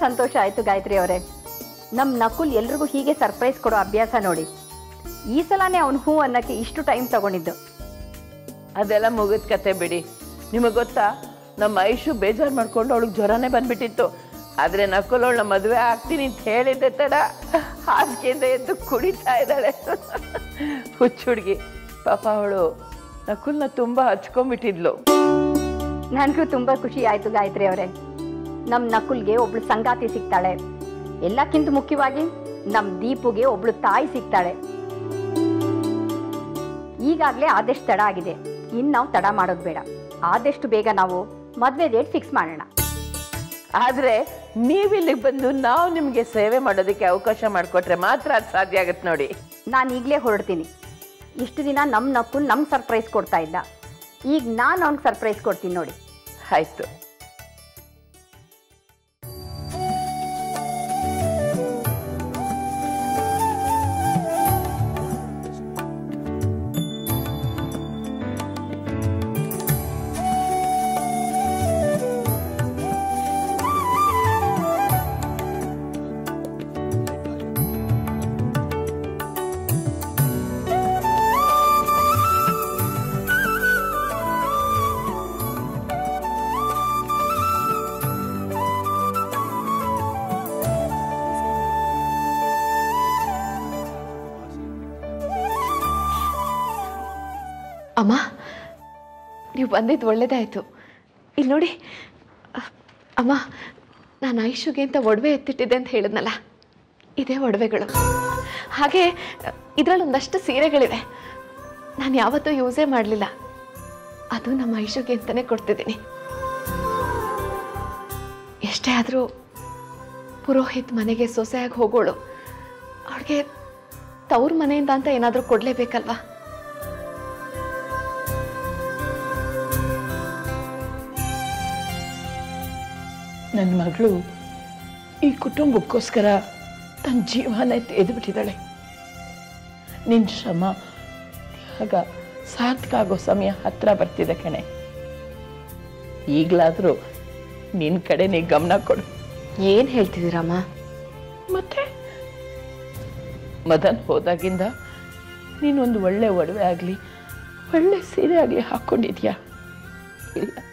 ಸಂತೋಷ ಆಯ್ತು ಗಾಯತ್ರಿ ಅವರೇ ನಮ್ಮ ನಕುಲ್ ಎಲ್ರಿಗೂ ಹೀಗೆ ಸರ್ಪ್ರೈಸ್ ಕೊಡೋ ಅಭ್ಯಾಸ ನೋಡಿ ಈ ಸಲನೇ ಅವನು ಹೂ ಅನ್ನಕ್ಕೆ ಇಷ್ಟು ಟೈಮ್ ತಗೊಂಡಿದ್ದು ಅದೆಲ್ಲ ಮುಗಿದ ಕತೆ ಬಿಡಿ ನಿಮಗೆ ಗೊತ್ತಾ ನಮ್ಮ ಐಶು ಬೇಜಾರು ಮಾಡ್ಕೊಂಡು ಅವಳಿಗೆ ಜ್ವರನೇ ಬಂದ್ಬಿಟ್ಟಿತ್ತು ಆದರೆ ನಕುಲ್ ಅವಳ ಮದುವೆ ಆಗ್ತೀನಿ ಅಂತ ಹೇಳಿದ್ದೆ ತಡ ಹಾಸಿಗೆಯಿಂದ ಎದ್ದು ಕುಡಿತಾ ಇದ್ದಾಳೆ ಹುಚ್ಚು ಹುಡುಗಿ ಪಾಪ ಅವಳು ನಕುಲ್ನ ತುಂಬ ಹಚ್ಕೊಂಡ್ಬಿಟ್ಟಿದ್ಲು ನನಗೂ ತುಂಬ ಖುಷಿ ಆಯ್ತು ಗಾಯತ್ರಿ ಅವರೇ ನಮ್ಮ ನಕುಲ್ಗೆ ಒಬ್ಳು ಸಂಗಾತಿ ಸಿಗ್ತಾಳೆ ಎಲ್ಲಕ್ಕಿಂತ ಮುಖ್ಯವಾಗಿ ನಮ್ಮ ದೀಪುಗೆ ಒಬ್ಳು ತಾಯಿ ಸಿಗ್ತಾಳೆ ಈಗಾಗಲೇ ಆದಷ್ಟು ತಡ ಆಗಿದೆ ಇನ್ನು ನಾವು ತಡ ಮಾಡೋದು ಬೇಡ ಆದಷ್ಟು ಬೇಗ ನಾವು ಮದುವೆ ಡೇಟ್ ಫಿಕ್ಸ್ ಮಾಡೋಣ ಆದರೆ ನೀವಿಲ್ಲಿಗೆ ಬಂದು ನಾವು ನಿಮಗೆ ಸೇವೆ ಮಾಡೋದಕ್ಕೆ ಅವಕಾಶ ಮಾಡಿಕೊಟ್ರೆ ಮಾತ್ರ ಅದು ಸಾಧ್ಯ ಆಗತ್ತೆ ನೋಡಿ ನಾನು ಈಗಲೇ ಹೊರಡ್ತೀನಿ ಇಷ್ಟು ದಿನ ನಮ್ಮ ನಕುಲ್ ನಮ್ಗೆ ಸರ್ಪ್ರೈಸ್ ಕೊಡ್ತಾ ಇದ್ದ ಈಗ ನಾನು ಅವ್ನಿಗೆ ಸರ್ಪ್ರೈಸ್ ಕೊಡ್ತೀನಿ ನೋಡಿ ಆಯ್ತು ಅಮ್ಮ ನೀವು ಬಂದಿದ್ದು ಒಳ್ಳೇದಾಯಿತು ಇಲ್ಲಿ ನೋಡಿ ಅಹ್, ಅಮ್ಮ ನಾನು ಐಶುಗೆ ಅಂತ ಒಡವೆ ಎತ್ತಿಟ್ಟಿದ್ದೆ ಅಂತ ಹೇಳಿದ್ನಲ್ಲ ಇದೇ ಒಡವೆಗಳು ಹಾಗೆ ಇದರಲ್ಲಿ ಒಂದಷ್ಟು ಸೀರೆಗಳಿವೆ ನಾನು ಯಾವತ್ತೂ ಯೂಸೇ ಮಾಡಲಿಲ್ಲ ಅದು ನಮ್ಮ ಐಶುಗೆ ಅಂತಲೇ ಕೊಡ್ತಿದ್ದೀನಿ ಎಷ್ಟೇ ಆದರೂ ಪುರೋಹಿತ್ ಮನೆಗೆ ಸೊಸೆಯಾಗಿ ಹೋಗೋಳು ಅವಳಿಗೆ ತವ್ರ ಮನೆಯಿಂದ ಅಂತ ಏನಾದರೂ ಕೊಡಲೇಬೇಕಲ್ವಾ ನನ್ನ ಮಗಳು ಈ ಕುಟುಂಬಕ್ಕೋಸ್ಕರ ತನ್ನ ಜೀವನ ತೆಗೆದುಬಿಟ್ಟಿದ್ದಾಳೆ ನಿನ್ನ ಶ್ರಮ ತ್ಯಾಗ ಸಾರ್ಥಕ ಆಗೋ ಸಮಯ ಹತ್ರ ಬರ್ತಿದೆ ಕಣೆ ಈಗಲಾದರೂ ನಿನ್ನ ಕಡೆ ನೀ ಗಮನ ಕೊಡು ಏನು ಹೇಳ್ತಿದ್ದೀರಮ್ಮ ಮತ್ತೆ ಮದನ್ ಹೋದಾಗಿಂದ ನೀನೊಂದು ಒಳ್ಳೆ ಒಡವೆ ಆಗಲಿ ಒಳ್ಳೆ ಸೀರೆ ಆಗಲಿ ಹಾಕ್ಕೊಂಡಿದ್ಯಾ ಇಲ್ಲ